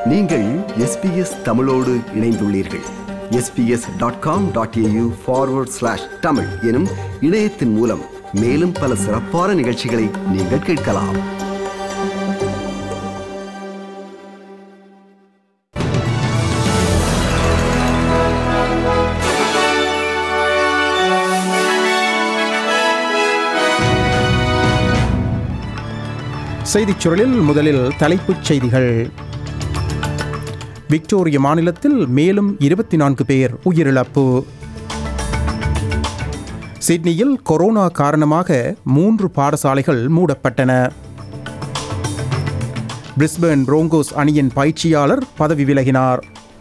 நீங்கள் எஸ்பிஎஸ் தமிழோடு இணைந்துள்ளீர்கள் SBS dot com dot AU forward slash Tamil எனும் இணையத்தின் மூலம் மேலும் பல சிறப்பான நிகழ்ச்சிகளை நீங்கள் கேட்கலாம் செய்திச் சுருளில் முதலில் தலைப்புச் செய்திகள் விக்டோரிய மாநிலத்தில் மேலும் இருபத்தி நான்கு பேர் உயிரிழப்பு சிட்னியில் கொரோனா காரணமாக மூன்று பாடசாலைகள் மூடப்பட்டன பிரிஸ்பேர்ன் புரோங்கோஸ் அணியின் பயிற்சியாளர் பதவி விலகினார்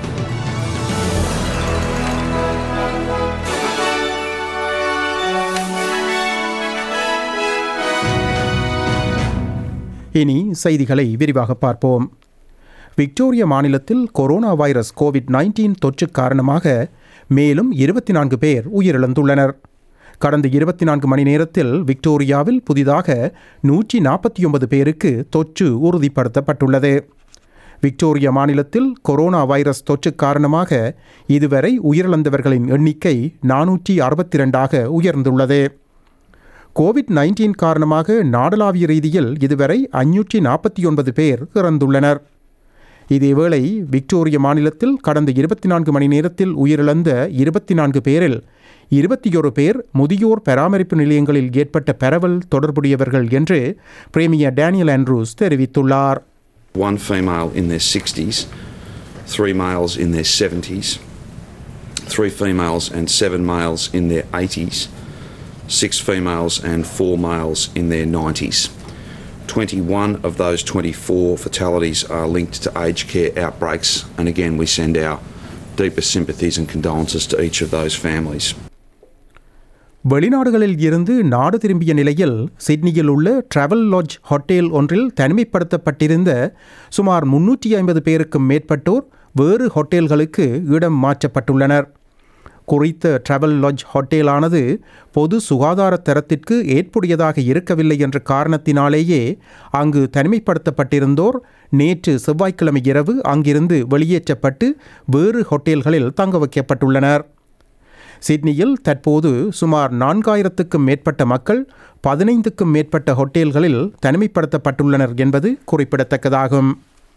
இனி செய்திகளை விரிவாக பார்ப்போம் விக்டோரிய மாநிலத்தில் கொரோனா வைரஸ் கோவிட் நைன்டீன் தொற்று காரணமாக மேலும் இருபத்தி நான்கு பேர் உயிரிழந்துள்ளனர் கடந்த இருபத்தி நான்கு மணி நேரத்தில் விக்டோரியாவில் புதிதாக நூற்றி நாற்பத்தி ஒன்பது பேருக்கு தொற்று உறுதிப்படுத்தப்பட்டுள்ளது விக்டோரியா மாநிலத்தில் கொரோனா வைரஸ் தொற்று காரணமாக இதுவரை உயிரிழந்தவர்களின் எண்ணிக்கை நானூற்றி அறுபத்தி ரெண்டாக உயர்ந்துள்ளது கோவிட் நைன்டீன் காரணமாக நாடளாவிய ரீதியில் இதுவரை ஐநூற்றி நாற்பத்தி ஒன்பது பேர் இறந்துள்ளனர் இதேவேளை விக்டோரிய மாநிலத்தில் கடந்த இருபத்தி நான்கு மணி நேரத்தில் உயிரிழந்த இருபத்தி நான்கு பேரில் இருபத்தி ஒரு பேர் முதியோர் பராமரிப்பு நிலையங்களில் ஏற்பட்ட பரவல் தொடர்புடையவர்கள் என்று பிரேமியர் டேனியல் ஆண்ட்ரூஸ் தெரிவித்துள்ளார் one female in their 60s, three males in their 70s, three females and seven males in their 80s, six females and four males in their 90s. 21 of those 24 fatalities are linked to aged care outbreaks, and again, we send our deepest sympathies and condolences to each of those families. வெளிநாடுகளில் இருந்து நாடு திரும்பிய நிலையில் சிட்னியில் உள்ள travel lodge hotel ஒன்றில் தனிமைப்படுத்தப்பட்டிருந்த சுமார் முன்னூற்றி ஐம்பது பேருக்கும் மேற்பட்டோர் வேறு ஹோட்டல்களுக்கு இடம் மாற்றப்பட்டுள்ளனர் குறித்த டிராவல் லாட்ஜ் ஹோட்டலானது பொது சுகாதார தரத்திற்கு ஏற்புடையதாக இருக்கவில்லை என்ற காரணத்தினாலேயே அங்கு தனிமைப்படுத்தப்பட்டிருந்தோர் நேற்று செவ்வாய்க்கிழமை இரவு அங்கிருந்து வெளியேற்றப்பட்டு வேறு ஹோட்டல்களில் தங்க வைக்கப்பட்டுள்ளனர் சிட்னியில் தற்போது சுமார் நான்காயிரத்துக்கும் மேற்பட்ட மக்கள் பதினைந்துக்கும் மேற்பட்ட ஹோட்டல்களில் தனிமைப்படுத்தப்பட்டுள்ளனர் என்பது குறிப்பிடத்தக்கதாகும்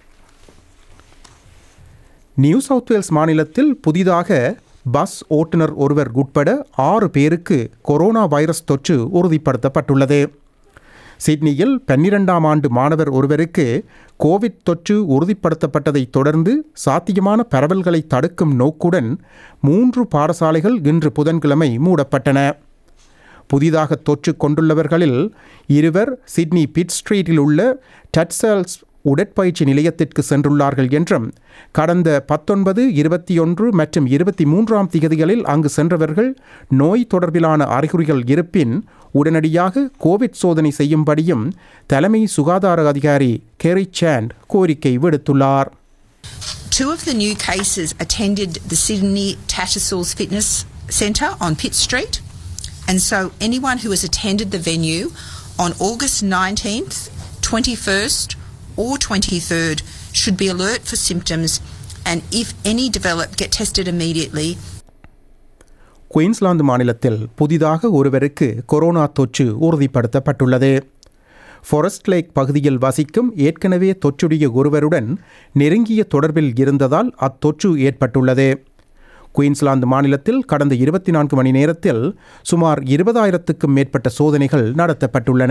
நியூ சவுத் வேல்ஸ் மாநிலத்தில் புதிதாக பஸ் ஓட்டுநர் ஒருவர் உட்பட ஆறு பேருக்கு கொரோனா வைரஸ் தொற்று உறுதிப்படுத்தப்பட்டுள்ளது சிட்னியில் பன்னிரெண்டாம் ஆண்டு மாணவர் ஒருவருக்கு கோவிட் தொற்று உறுதிப்படுத்தப்பட்டதைத் தொடர்ந்து சாத்தியமான பரவல்களை தடுக்கும் நோக்குடன் மூன்று பாடசாலைகள் இன்று புதன்கிழமை மூடப்பட்டன புதிதாக தொற்று கொண்டுள்ளவர்களில் இருவர் சிட்னி பிட் ஸ்ட்ரீட்டில் உள்ள டட்சல்ஸ் உடற்பயிற்சி நிலையத்திற்கு சென்றுள்ளார்கள் என்றும் கடந்த பத்தொன்பது இருபத்தி ஒன்று மற்றும் இருபத்தி மூன்றாம் திகதிகளில் அங்கு சென்றவர்கள் நோய் தொடர்பிலான அறிகுறிகள் இருப்பின் உடனடியாக கோவிட் சோதனை செய்யும்படியும் தலைமை சுகாதார அதிகாரி கெரி சாண்ட் கோரிக்கை விடுத்துள்ளார் Two of the new cases attended the Sydney Tattersalls Fitness Centre on Pitt Street, and so anyone who has attended the venue on August 19th, 21st, or 23rd should be alert for symptoms and if any develop, get tested immediately Queensland மாநிலத்தில் புதிதாக ஒருவருக்கு corona தொற்று உறுதிப்படுத்தப்பட்டுள்ளது forest lakh பகுதியில் வசிக்கும் ஏற்கனவே தொற்றுடைய ஒருவருடன் நெருங்கிய தொடர்பில் இருந்ததால் அத்தொற்று ஏற்பட்டுள்ளது குயின்ஸ்லாந்து மாநிலத்தில் கடந்த இருபத்தி நான்கு மணி நேரத்தில் சுமார் இருபதாயிரத்துக்கும் மேற்பட்ட சோதனைகள் நடத்தப்பட்டுள்ளன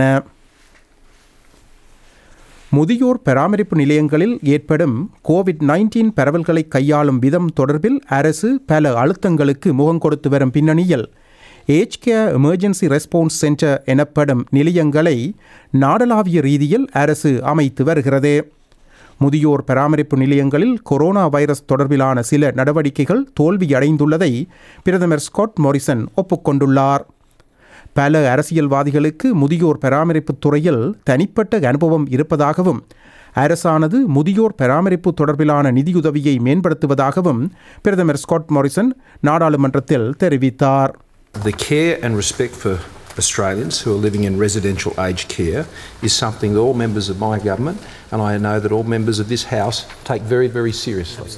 முதியோர் பராமரிப்பு நிலையங்களில் ஏற்படும் கோவிட் நைன்டீன் பரவல்களை கையாளும் விதம் தொடர்பில் அரசு பல அழுத்தங்களுக்கு முகம் கொடுத்து வரும் பின்னணியில் age care emergency response centre எனப்படும் நிலையங்களை நாடளாவிய ரீதியில் அரசு அமைத்து வருகிறது முதியோர் பராமரிப்பு நிலையங்களில் கொரோனா வைரஸ் தொடர்பிலான சில நடவடிக்கைகள் தோல்வியடைந்துள்ளதை பிரதமர் ஸ்காட் மோரிசன் ஒப்புக்கொண்டுள்ளார் பல அரசியல்வாதிகளுக்கு முதியோர் பராமரிப்பு துறையில் தனிப்பட்ட அனுபவம் இருப்பதாகவும் அரசானது முதியோர் பராமரிப்பு தொடர்பிலான நிதியுதவியை மேம்படுத்துவதாகவும் பிரதமர் ஸ்காட் மோரிசன் நாடாளுமன்றத்தில் தெரிவித்தார் The care and respect for Australians who are living in residential aged care is something that all members of my government and I know that all members of this House take very, very seriously.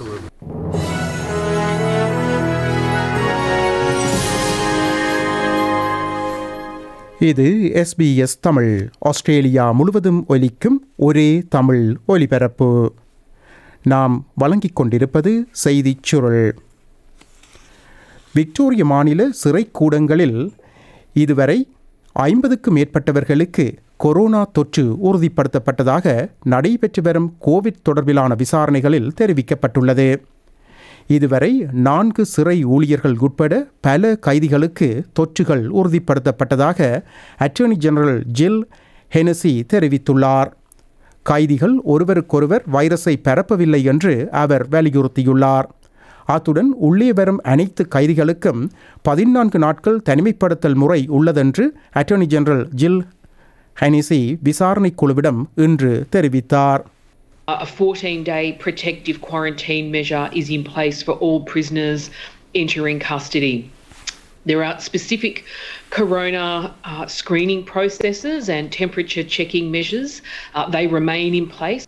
இது SBS Tamil Australia முழுவதும் ஒலிக்கும் ஒரே தமிழ் ஒலிபரப்பு நாம் வழங்கிக் கொண்டிருப்பது செய்திச் சுருள் விக்டோரிய மாநில சிறைக்கூடங்களில் இதுவரை ஐம்பதுக்கும் மேற்பட்டவர்களுக்கு கொரோனா தொற்று உறுதிப்படுத்தப்பட்டதாக நடைபெற்று வரும் கோவிட் தொடர்பிலான விசாரணைகளில் தெரிவிக்கப்பட்டுள்ளது இதுவரை நான்கு சிறை ஊழியர்கள் உட்பட பல கைதிகளுக்கு தொற்றுகள் உறுதிப்படுத்தப்பட்டதாக அட்டர்னி ஜெனரல் ஜில் ஹெனசி தெரிவித்துள்ளார் கைதிகள் ஒருவருக்கொருவர் வைரஸை பரப்பவில்லை என்று அவர் வலியுறுத்தியுள்ளார் அத்துடன் உள்ளே வரும் அனைத்து கைதிகளுக்கும் பதினான்கு நாட்கள் தனிமைப்படுத்தல் முறை உள்ளதென்று அட்டர்னி ஜெனரல் ஜில் ஹெனிசி விசாரணை குழுவிடம் இன்று தெரிவித்தார் A 14 day protective quarantine measure is in place for all prisoners entering custody. There are specific corona uh, screening processes and temperature checking measures. Uh, they remain in place.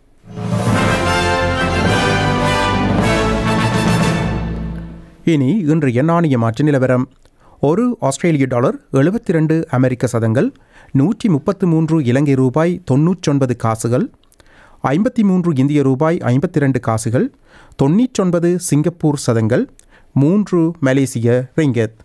இனி இன்றைய நாணய மாற்று நிலவரம் ஒரு ஆஸ்திரேலிய டாலர் எழுபத்தி ரெண்டு அமெரிக்க சதங்கள் நூற்றி முப்பத்து மூன்று இலங்கை ரூபாய் தொன்னூற்றொன்பது காசுகள் ஐம்பத்தி மூன்று இந்திய ரூபாய் ஐம்பத்தி ரெண்டு காசுகள் தொண்ணூற்றொன்பது சிங்கப்பூர் சதங்கள் மூன்று மலேசிய ரிங்கெத்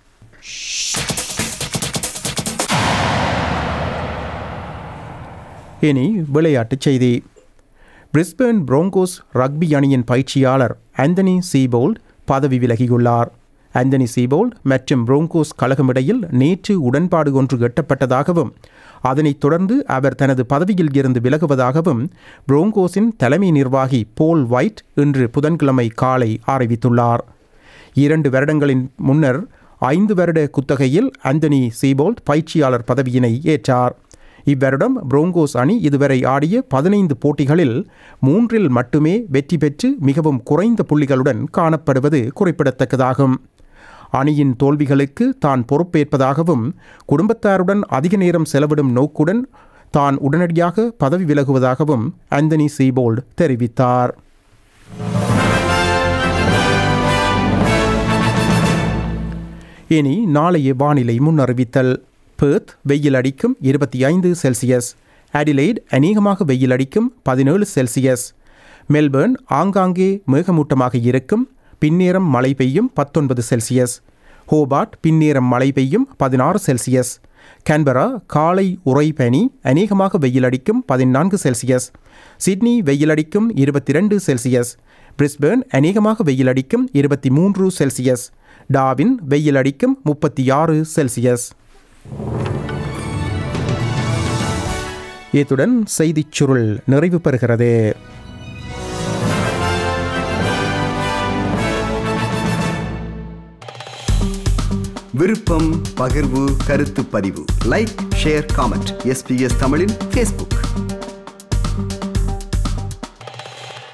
இனி விளையாட்டுச் செய்தி பிரிஸ்பேன் புரோங்கோஸ் ரக்பி அணியின் பயிற்சியாளர் ஆந்தனி சீபோல்ட் பதவி விலகியுள்ளார் ஆந்தனி சீபோல்ட் மற்றும் புரோங்கோஸ் கழகமிடையில் நேற்று உடன்பாடு ஒன்று எட்டப்பட்டதாகவும் அதனைத் தொடர்ந்து அவர் தனது பதவியில் இருந்து விலகுவதாகவும் புரோங்கோஸின் தலைமை நிர்வாகி போல் ஒயிட் இன்று புதன்கிழமை காலை அறிவித்துள்ளார் இரண்டு வருடங்களின் முன்னர் ஐந்து வருட குத்தகையில் ஆந்தனி சீபோல்ட் பயிற்சியாளர் பதவியினை ஏற்றார் இவ்வருடம் புரோங்கோஸ் அணி இதுவரை ஆடிய பதினைந்து போட்டிகளில் மூன்றில் மட்டுமே வெற்றி பெற்று மிகவும் குறைந்த புள்ளிகளுடன் காணப்படுவது குறிப்பிடத்தக்கதாகும் அணியின் தோல்விகளுக்கு தான் பொறுப்பேற்பதாகவும் குடும்பத்தாருடன் அதிக நேரம் செலவிடும் நோக்குடன் தான் உடனடியாக பதவி விலகுவதாகவும் ஆந்தனி சீபோல்ட் தெரிவித்தார் இனி நாளைய வானிலை முன்னறிவித்தல் பேர்த் வெயில் அடிக்கும் இருபத்தி ஐந்து செல்சியஸ் அடிலைட் அநேகமாக வெயில் அடிக்கும் பதினேழு செல்சியஸ் மெல்பர்ன் ஆங்காங்கே மேகமூட்டமாக இருக்கும் பின்னேரம் மழை பெய்யும் பத்தொன்பது செல்சியஸ் ஹோபார்ட் பின்னேரம் மழை பெய்யும் பதினாறு செல்சியஸ் கேன்பரா காலை உறை பனி அநேகமாக வெயில் அடிக்கும் பதினான்கு செல்சியஸ் சிட்னி வெயில் அடிக்கும் இருபத்தி ரெண்டு செல்சியஸ் பிரிஸ்பேர்ன் அநேகமாக வெயில் அடிக்கும் இருபத்தி மூன்று செல்சியஸ் டாவின் வெயில் அடிக்கும் முப்பத்தி ஆறு செல்சியஸ் இத்துடன் செய்திச் சுருள் நிறைவு பெறுகிறது விருப்பம் பகிர்வு கருத்து பதிவு லைக் ஷேர் காமெண்ட் எஸ்பிஎஸ் தமிழின் ஃபேஸ்புக்